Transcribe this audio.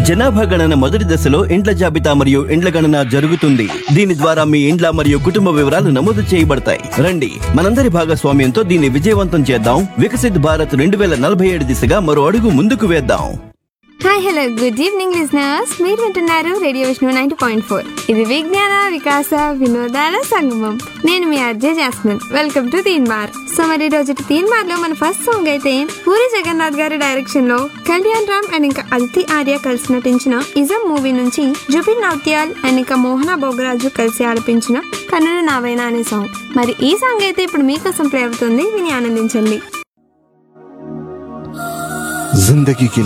జనాభా గణన మొదటి దశలో ఇండ్ల జాబితా మరియు ఇండ్ల గణన జరుగుతుంది దీని ద్వారా మీ ఇండ్ల మరియు కుటుంబ వివరాలు నమోదు చేయబడతాయి రండి మనందరి భాగస్వామ్యంతో దీన్ని విజయవంతం చేద్దాం వికసిత్ భారత్ రెండు వేల నలభై ఏడు దిశగా మరో అడుగు ముందుకు వేద్దాం hi hello good evening listeners మీరు వింటున్నారు radio Vishnu ninety point four ఇది విజ్ఞాన వికాస వినోదాల సంగమం నేను మీ RJ Jasmine welcome to Teen Maar so మరి రోజు తీన్ మార్ లో మన ఫస్ట్ సాంగ్ అయితే పూరి జగన్నాథ్ గారి డైరెక్షన్ లో కళ్యాణ్ రామ్ అండ్ ఇంకా అదితి ఆర్య కలిసి నటించిన ఇజం మూవీ నుంచి జుబిన్ నౌటియాల్ అండ్ ఇంకా మోహన భోగరాజు కలిసి ఆలపించిన కన్నుల నావైనా అనే సాంగ్ మరి ఈ సాంగ్ అయితే ఇప్పుడు మీకోసం ప్లే అవుతుంది విని ఆనందించండి जिंदगी के